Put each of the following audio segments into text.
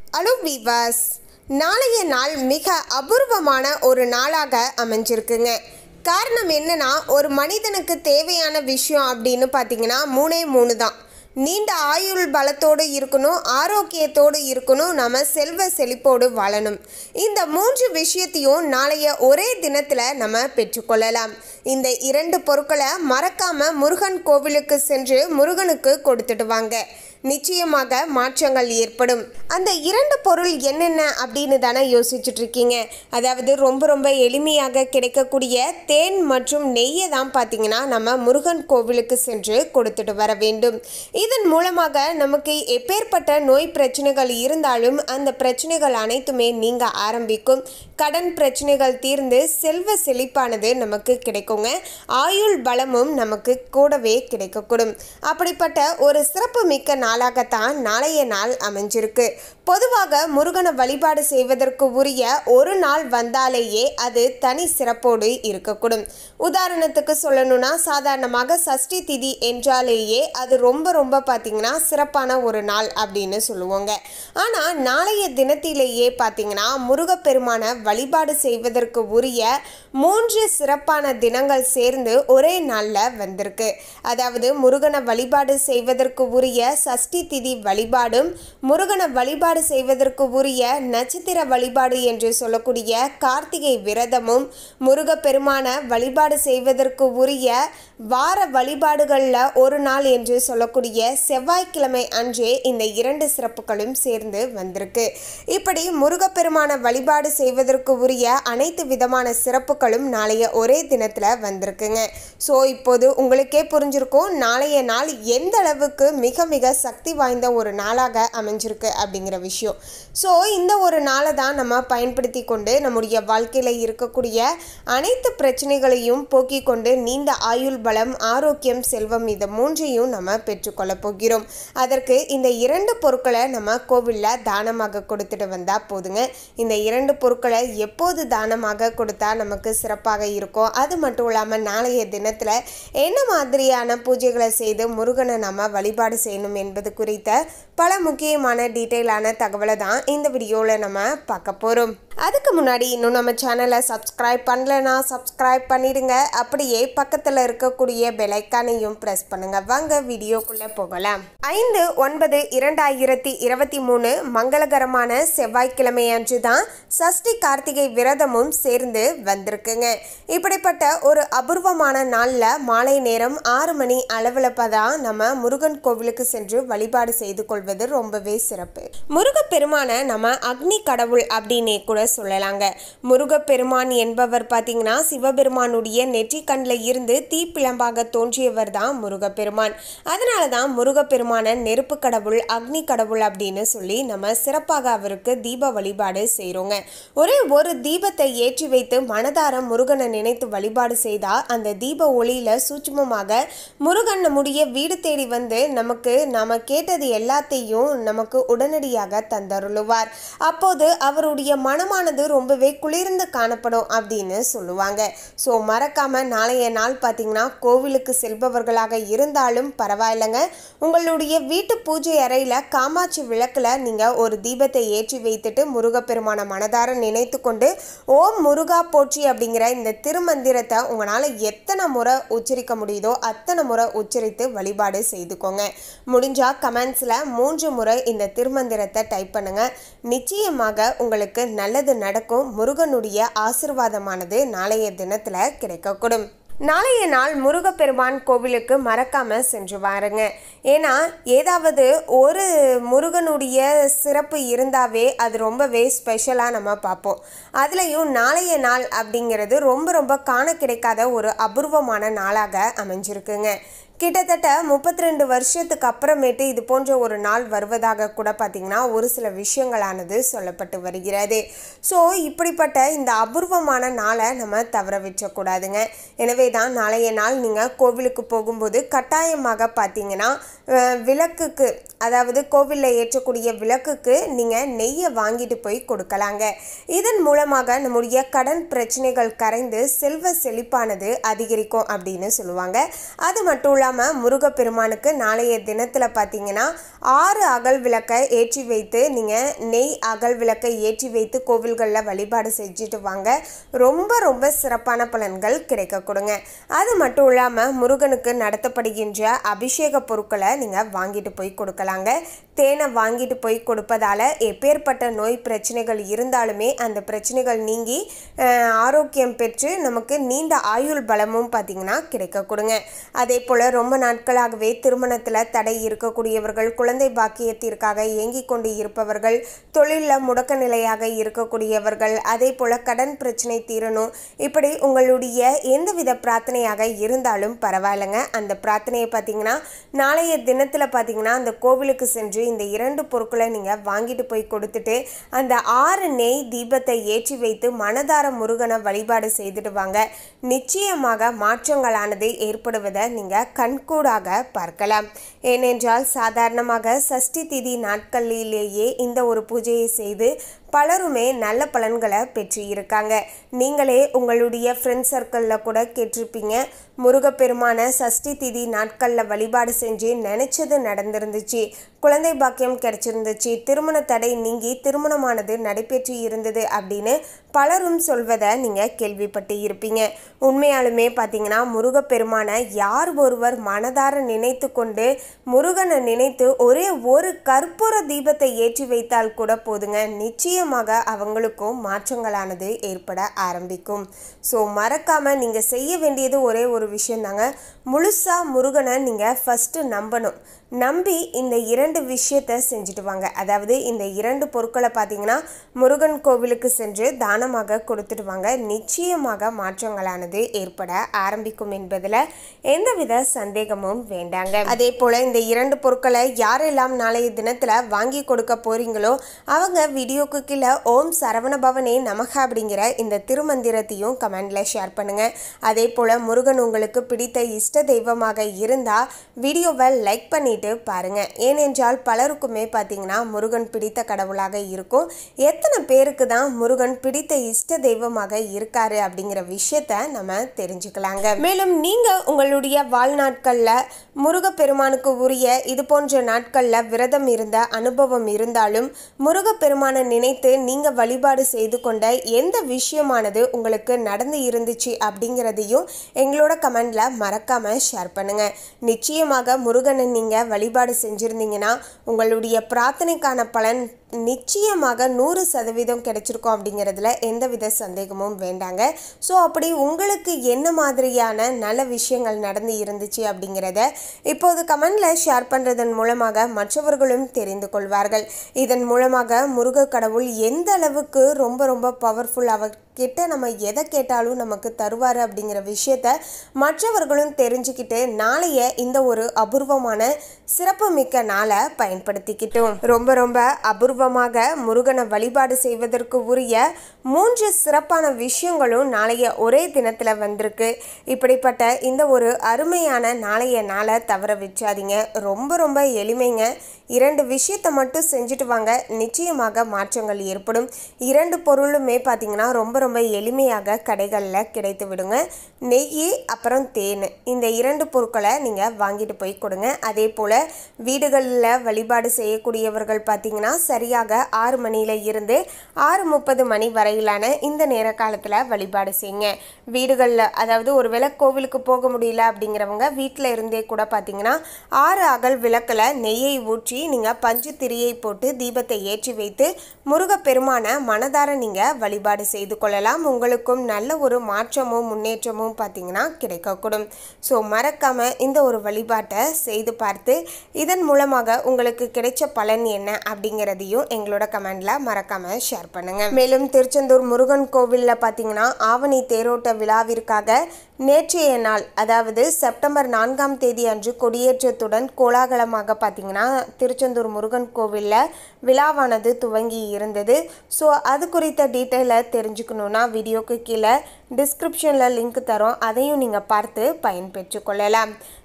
hello வீவாஸ் நாளைய நாள் மிக அபூர்வமான ஒரு நாளாக அமைஞ்சிருக்குங்க காரணம் என்னன்னா ஒரு மனிதனுக்கு தேவையான விஷயம் அப்படின்னு பார்த்தீங்கன்னா மூணே மூணு தான் நீண்ட ஆயுள் பலத்தோடு இருக்கணும் ஆரோக்கியத்தோடு இருக்கணும் நம்ம செல்வ செழிப்போடு வாழணும் இந்த மூன்று விஷயத்தையும் நாளைய ஒரே தினத்தில் நம்ம பெற்றுக்கொள்ளலாம் இந்த இரண்டு பொருட்களை மறக்காம முருகன் கோவிலுக்கு சென்று முருகனுக்கு கொடுத்துட்டு வாங்க நிச்சயமாக மாற்றங்கள் ஏற்படும் அந்த இரண்டு பொருள் என்னென்ன அப்படின்னு தானே யோசிச்சுட்டு இருக்கீங்க அதாவது ரொம்ப ரொம்ப எளிமையாக கிடைக்கக்கூடிய தேன் மற்றும் நெய்யை தான் பார்த்தீங்கன்னா நம்ம முருகன் கோவிலுக்கு சென்று கொடுத்துட்டு வர வேண்டும் இதன் மூலமாக நமக்கு எப்பேற்பட்ட நோய் பிரச்சனைகள் இருந்தாலும் அந்த பிரச்சனைகள் அனைத்துமே நீங்க ஆரம்பிக்கும் கடன் பிரச்சனைகள் தீர்ந்து செல்வ செழிப்பானது நமக்கு கிடைக்குங்க ஆயுள் பலமும் நமக்கு கூடவே கிடைக்கக்கூடும் அப்படிப்பட்ட ஒரு சிறப்பு மிக்க நாளாகத்தான் நாளைய நாள் அமைஞ்சிருக்கு பொதுவாக முருகனை வழிபாடு செய்வதற்கு உரிய ஒரு நாள் வந்தாலேயே அது தனி சிறப்போடு இருக்கக்கூடும் உதாரணத்துக்கு சொல்லணும்னா சாதாரணமாக சஷ்டி திதி என்றாலேயே அது ரொம்ப ரொம்ப பார்த்தீங்கன்னா சிறப்பான ஒரு நாள் அப்படின்னு சொல்லுவாங்க ஆனால் நாளைய தினத்திலேயே பார்த்தீங்கன்னா முருகப்பெருமான வழிபாடு செய்வதற்கு உரிய மூன்று சிறப்பான தினங்கள் சேர்ந்து ஒரே நாளில் வந்திருக்கு அதாவது முருகனை வழிபாடு செய்வதற்கு உரிய சஷ்டி திதி வழிபாடும் முருகனை வழிபாடு செய்வதற்கு உரிய நட்சத்திர வழிபாடு என்று சொல்லக்கூடிய கார்த்திகை விரதமும் முருகப்பெருமான வழிபாடு செய்வதற்கு உரிய வார வழிபாடுகளில் ஒரு நாள் என்று சொல்லக்கூடிய செவ்வாய்க்கிழமை அன்றே இந்த இரண்டு சிறப்புகளும் சேர்ந்து வந்திருக்கு இப்படி முருகப்பெருமான வழிபாடு செய்வதற்கு உரிய அனைத்து விதமான சிறப்புகளும் நாளைய ஒரே தினத்தில் வந்திருக்குங்க ஸோ இப்போது உங்களுக்கே புரிஞ்சிருக்கும் நாளைய நாள் எந்த அளவுக்கு மிக மிக சக்தி வாய்ந்த ஒரு நாளாக அமைஞ்சிருக்கு அப்படிங்கிற விஷயம் ஸோ இந்த ஒரு நாளை தான் நம்ம பயன்படுத்தி கொண்டு நம்முடைய வாழ்க்கையில் இருக்கக்கூடிய அனைத்து பிரச்சனைகளையும் போக்கிக் கொண்டு நீண்ட ஆயுள் பலம் ஆரோக்கியம் செல்வம் இது மூன்றையும் நம்ம பெற்றுக்கொள்ள போகிறோம் அதற்கு இந்த இரண்டு பொருட்களை நம்ம கோவிலில் தானமாக கொடுத்துட்டு வந்தால் போதுங்க இந்த இரண்டு பொருட்களை எப்போது தானமாக கொடுத்தா நமக்கு சிறப்பாக இருக்கும் அது மட்டும் இல்லாமல் நாளைய தினத்தில் என்ன மாதிரியான பூஜைகளை செய்து முருகனை நம்ம வழிபாடு செய்யணும் என்பது குறித்த பல முக்கியமான டீட்டெயிலான தகவலை தான் இந்த வீடியோவில் நம்ம பார்க்க போகிறோம் அதுக்கு முன்னாடி இன்னும் நம்ம சேனலை சப்ஸ்கிரைப் பண்ணலனா சப்ஸ்கிரைப் பண்ணிடுங்க அப்படியே பக்கத்தில் இருக்கக்கூடிய பெலைக்கானையும் ப்ரெஸ் பண்ணுங்க வாங்க வீடியோக்குள்ளே போகலாம் ஐந்து ஒன்பது இரண்டாயிரத்தி இருபத்தி மூணு மங்களகரமான செவ்வாய்க்கிழமை அன்று தான் சஷ்டி கார்த்திகை விரதமும் சேர்ந்து வந்திருக்குங்க இப்படிப்பட்ட ஒரு அபூர்வமான நாளில் மாலை நேரம் ஆறு மணி அளவில் தான் நம்ம முருகன் கோவிலுக்கு சென்று வழிபாடு செய்து கொள்வது ரொம்பவே சிறப்பு முருகப்பெருமான நம்ம அக்னி கடவுள் அப்படின்னே கூட சொல்லலாங்க முருகப்பெருமான் என்பவர் பார்த்தீங்கன்னா சிவபெருமானுடைய நெற்றி கண்ணில் இருந்து தீப்பிழம்பாக தோன்றியவர் தான் முருகப்பெருமான் அதனால தான் முருகப்பெருமான நெருப்பு கடவுள் அக்னி கடவுள் அப்படின்னு சொல்லி நம்ம சிறப்பாக அவருக்கு தீப வழிபாடு செய்கிறோங்க ஒரே ஒரு தீபத்தை ஏற்றி வைத்து மனதார முருகனை நினைத்து வழிபாடு செய்தால் அந்த தீப ஒளியில் சூட்சுமமாக முருகன் நம்முடைய வீடு தேடி வந்து நமக்கு நாம கேட்டது எல்லாத்தையும் நமக்கு உடனடியாக தந்தருளுவார் அப்போது அவருடைய மனமானது ரொம்பவே குளிர்ந்து காணப்படும் அப்படின்னு சொல்லுவாங்க ஸோ மறக்காம நாளைய நாள் பார்த்தீங்கன்னா கோவிலுக்கு செல்பவர்களாக இருந்தாலும் பரவாயில்லைங்க உங்களுடைய வீட்டு பூஜை அறையில் காமாட்சி விளக்கில் நீங்கள் ஒரு தீபத்தை ஏற்றி வைத்துட்டு முருகப்பெருமான மனதார நினைத்து கொண்டு ஓம் முருகா போற்றி அப்படிங்கிற இந்த திருமந்திரத்தை உங்களால் எத்தனை முறை உச்சரிக்க முடியுதோ அத்தனை முறை உச்சரித்து வழிபாடு செய்துக்கோங்க முடிஞ்சா கமெண்ட்ஸில் மூன்று முறை இந்த திருமந்திரத்தை டைப் பண்ணுங்க நிச்சயமாக உங்களுக்கு நல்லது நடக்கும் முருகனுடைய ஆசிர்வாதமானது நாளைய தினத்தில் கிடைக்கக்கூடும் நாளைய நாள் முருகப்பெருமான் கோவிலுக்கு மறக்காம சென்று வாருங்க ஏன்னா ஏதாவது ஒரு முருகனுடைய சிறப்பு இருந்தாவே அது ரொம்பவே ஸ்பெஷலாக நம்ம பார்ப்போம் அதுலேயும் நாளைய நாள் அப்படிங்கிறது ரொம்ப ரொம்ப காண கிடைக்காத ஒரு அபூர்வமான நாளாக அமைஞ்சிருக்குங்க கிட்டத்தட்ட முப்பத்தி ரெண்டு வருஷத்துக்கு அப்புறமேட்டு இது போன்ற ஒரு நாள் வருவதாக கூட பார்த்திங்கன்னா ஒரு சில விஷயங்களானது சொல்லப்பட்டு வருகிறது ஸோ இப்படிப்பட்ட இந்த அபூர்வமான நாளை நம்ம தவற விற்றக்கூடாதுங்க எனவே தான் நாளைய நாள் நீங்கள் கோவிலுக்கு போகும்போது கட்டாயமாக பார்த்தீங்கன்னா அஹ், விளக்குக்கு அதாவது கோவிலில் ஏற்றக்கூடிய விளக்குக்கு நீங்கள் நெய்யை வாங்கிட்டு போய் கொடுக்கலாங்க இதன் மூலமாக நம்முடைய கடன் பிரச்சனைகள் கரைந்து செல்வ செழிப்பானது அதிகரிக்கும் அப்படின்னு சொல்லுவாங்க அது மட்டும் இல்லாமல் இல்லாமல் முருகப்பெருமானுக்கு நாளைய தினத்தில் பார்த்தீங்கன்னா ஆறு அகல் விளக்கை ஏற்றி வைத்து நீங்கள் நெய் அகல் விளக்கை ஏற்றி வைத்து கோவில்களில் வழிபாடு செஞ்சுட்டு வாங்க ரொம்ப ரொம்ப சிறப்பான பலன்கள் கிடைக்க கொடுங்க அது மட்டும் இல்லாமல் முருகனுக்கு நடத்தப்படுகின்ற அபிஷேக பொருட்களை நீங்கள் வாங்கிட்டு போய் கொடுக்கலாங்க தேனை வாங்கிட்டு போய் கொடுப்பதால் எப்பேற்பட்ட நோய் பிரச்சனைகள் இருந்தாலுமே அந்த பிரச்சனைகள் நீங்கி அஹ், ஆரோக்கியம் பெற்று நமக்கு நீண்ட ஆயுள் பலமும் பார்த்திங்கன்னா கிடைக்க கொடுங்க அதே போல் ரொம்ப நாட்களாகவே திருமணத்தில் தடை இருக்கக்கூடியவர்கள் குழந்தை பாக்கியத்திற்காக இயங்கிக் கொண்டு இருப்பவர்கள் தொழிலில் முடக்க நிலையாக இருக்கக்கூடியவர்கள் அதே போல் கடன் பிரச்சனை தீரணும் இப்படி உங்களுடைய எந்தவித பிரார்த்தனையாக இருந்தாலும் பரவாயில்லைங்க அந்த பிரார்த்தனையை பார்த்தீங்கன்னா நாளைய தினத்தில் பார்த்தீங்கன்னா அந்த கோவிலுக்கு சென்று இந்த இரண்டு பொருட்களை நீங்கள் வாங்கிட்டு போய் கொடுத்துட்டு அந்த ஆறு நெய் தீபத்தை ஏற்றி வைத்து மனதார முருகனை வழிபாடு செய்துட்டு வாங்க நிச்சயமாக மாற்றங்களானது ஏற்படுவதை நீங்கள் கண்கூடாக பார்க்கலாம் ஏனென்றால் சாதாரணமாக சஷ்டி திதி நாட்களிலேயே இந்த ஒரு பூஜையை செய்து பலருமே நல்ல பலன்களை பெற்று இருக்காங்க நீங்களே உங்களுடைய ஃப்ரெண்ட் சர்க்கிளில் கூட கேட்டிருப்பீங்க முருகப்பெருமான சஷ்டி திதி நாட்களில் வழிபாடு செஞ்சு நினச்சது நடந்திருந்துச்சு குழந்தை பாக்கியம் கிடைச்சிருந்துச்சு திருமண தடை நீங்கி திருமணமானது நடைபெற்று இருந்தது அப்படின்னு பலரும் சொல்வதை நீங்கள் கேள்விப்பட்டு இருப்பீங்க உண்மையாலுமே பார்த்தீங்கன்னா முருகப்பெருமானை யார் ஒருவர் மனதார நினைத்து கொண்டு முருகனை நினைத்து ஒரே ஒரு கற்பூர தீபத்தை ஏற்றி வைத்தால் கூட போதுங்க நிச்சயமாக அவங்களுக்கும் மாற்றங்களானது ஏற்பட ஆரம்பிக்கும் ஸோ மறக்காமல் நீங்கள் செய்ய வேண்டியது ஒரே ஒரு விஷயந்தாங்க முழுசாக முருகனை நீங்கள் ஃபஸ்ட்டு நம்பணும் நம்பி இந்த இரண்டு விஷயத்தை செஞ்சுட்டு வாங்க அதாவது இந்த இரண்டு பொருட்களை பார்த்தீங்கன்னா முருகன் கோவிலுக்கு சென்று தானமாக கொடுத்துட்டு வாங்க நிச்சயமாக மாற்றங்களானது ஏற்பட ஆரம்பிக்கும் என்பதில் எந்தவித சந்தேகமும் வேண்டாங்க அதே போல் இந்த இரண்டு பொருட்களை யாரெல்லாம் நாளைய தினத்தில் வாங்கி கொடுக்க போறீங்களோ அவங்க வீடியோக்கு கீழே ஓம் சரவணபவனே நமக அப்படிங்கிற இந்த திருமந்திரத்தையும் கமெண்ட்ல ஷேர் பண்ணுங்க அதே போல் முருகன் உங்களுக்கு பிடித்த இஷ்ட தெய்வமாக இருந்தால் வீடியோவை லைக் பண்ணிட்டு பாருங்க ஏனென்றால் பலருக்குமே பார்த்தீங்கன்னா முருகன் பிடித்த கடவுளாக இருக்கும் எத்தனை பேருக்கு தான் முருகன் பிடித்த இஷ்ட தெய்வமாக இருக்காரு அப்படிங்கிற விஷயத்த நம்ம தெரிஞ்சுக்கலாங்க மேலும் நீங்க உங்களுடைய வாழ்நாட்கள்ல முருகப்பெருமானுக்கு உரிய இது போன்ற நாட்கள்ல விரதம் இருந்த அனுபவம் இருந்தாலும் முருகப்பெருமானை நினைத்து நீங்க வழிபாடு செய்து கொண்ட எந்த விஷயமானது உங்களுக்கு நடந்து இருந்துச்சு அப்படிங்கிறதையும் எங்களோட கமெண்ட்ல மறக்காம ஷேர் பண்ணுங்க நிச்சயமாக முருகனை நீங்க வழிபாடு செஞ்சிருந்தீங்கன்னா உங்களுடைய பிரார்த்தனைக்கான பலன் நிச்சயமாக நூறு சதவீதம் கிடைச்சிருக்கும் அப்படிங்கிறதுல எந்தவித சந்தேகமும் வேண்டாங்க ஸோ அப்படி உங்களுக்கு என்ன மாதிரியான நல்ல விஷயங்கள் நடந்து இருந்துச்சு அப்படிங்கிறத இப்போது கமெண்டில் ஷேர் பண்ணுறதன் மூலமாக மற்றவர்களும் தெரிந்து கொள்வார்கள் இதன் மூலமாக முருக கடவுள் எந்த அளவுக்கு ரொம்ப ரொம்ப பவர்ஃபுல் அவர் கிட்ட நம்ம எதை கேட்டாலும் நமக்கு தருவார் அப்படிங்கிற விஷயத்த மற்றவர்களும் தெரிஞ்சுக்கிட்டு நாளைய இந்த ஒரு அபூர்வமான சிறப்புமிக்க நாளை பயன்படுத்திக்கிட்டோம் ரொம்ப ரொம்ப அபூர்வமாக முருகனை வழிபாடு செய்வதற்கு உரிய மூன்று சிறப்பான விஷயங்களும் நாளைய ஒரே தினத்தில் வந்திருக்கு இப்படிப்பட்ட இந்த ஒரு அருமையான நாளைய நாளை தவற விற்றாதீங்க ரொம்ப ரொம்ப எளிமைங்க இரண்டு விஷயத்தை மட்டும் செஞ்சுட்டு வாங்க நிச்சயமாக மாற்றங்கள் ஏற்படும் இரண்டு பொருளுமே பார்த்தீங்கன்னா ரொம்ப ரொம்ப எளிமையாக கடைகளில் கிடைத்து விடுங்க நெய் அப்புறம் தேன் இந்த இரண்டு பொருட்களை நீங்கள் வாங்கிட்டு போய் கொடுங்க அதே போல் வீடுகளில் வழிபாடு செய்யக்கூடியவர்கள் பார்த்தீங்கன்னா சரியாக ஆறு மணியில இருந்து ஆறு முப்பது மணி வரையிலான இந்த நேர காலத்தில் வழிபாடு செய்யுங்க வீடுகளில் அதாவது ஒருவேளை கோவிலுக்கு போக முடியல அப்படிங்கிறவங்க வீட்டில் இருந்தே கூட பார்த்தீங்கன்னா ஆறு அகல் விளக்கில் நெய்யை ஊற்றி நீங்கள் பஞ்சு திரியை போட்டு தீபத்தை ஏற்றி வைத்து முருகப்பெருமான மனதார நீங்கள் வழிபாடு செய்து கொள்ளலாம் உங்களுக்கும் நல்ல ஒரு மாற்றமும் முன்னேற்றமும் பார்த்தீங்கன்னா கிடைக்கக்கூடும் ஸோ மறக்காமல் இந்த ஒரு வழிபாட்டை செய்து பார்த்து இதன் மூலமாக உங்களுக்கு கிடைச்ச பலன் என்ன அப்படிங்கிறதையும் எங்களோட கமெண்ட்ல மறக்காமல் ஷேர் பண்ணுங்கள் மேலும் திருச்செந்தூர் முருகன் கோவிலில் பார்த்தீங்கன்னா ஆவணி தேரோட்ட விழாவிற்காக நேற்றைய நாள் அதாவது செப்டம்பர் நான்காம் தேதி அன்று கொடியேற்றத்துடன் கோலாகலமாக பார்த்தீங்கன்னா திருச்செந்தூர் முருகன் கோவிலில் விழாவானது துவங்கி இருந்தது ஸோ அது குறித்த டீட்டெயிலை தெரிஞ்சுக்கணுன்னா வீடியோக்கு கீழே டிஸ்கிரிப்ஷனில் லிங்க் தரோம் அதையும் நீங்கள் பார்த்து பயன்பெற்று கொள்ளலாம்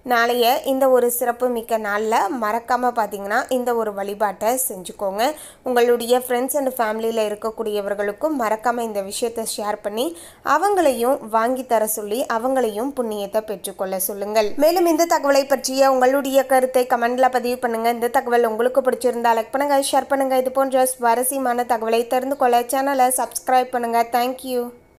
நாளைய இந்த ஒரு சிறப்பு மிக்க நாளில் மறக்காமல் பார்த்தீங்கன்னா இந்த ஒரு வழிபாட்டை செஞ்சுக்கோங்க உங்களுடைய ஃப்ரெண்ட்ஸ் அண்ட் ஃபேமிலியில் இருக்கக்கூடியவர்களுக்கும் மறக்காமல் இந்த விஷயத்தை ஷேர் பண்ணி அவங்களையும் வாங்கி தர சொல்லி அவங்களையும் புண்ணியத்தை பெற்றுக்கொள்ள சொல்லுங்கள் மேலும் இந்த தகவலை பற்றிய உங்களுடைய கருத்தை கமெண்ட்ல பதிவு பண்ணுங்க இந்த தகவல் உங்களுக்கு பிடிச்சிருந்தா லைக் பண்ணுங்க ஷேர் பண்ணுங்க இது போன்ற சுவாரஸ்யமான தகவலை தெரிந்து கொள்ள சேனலை சப்ஸ்கிரைப் பண்ணுங்க தேங்க்யூ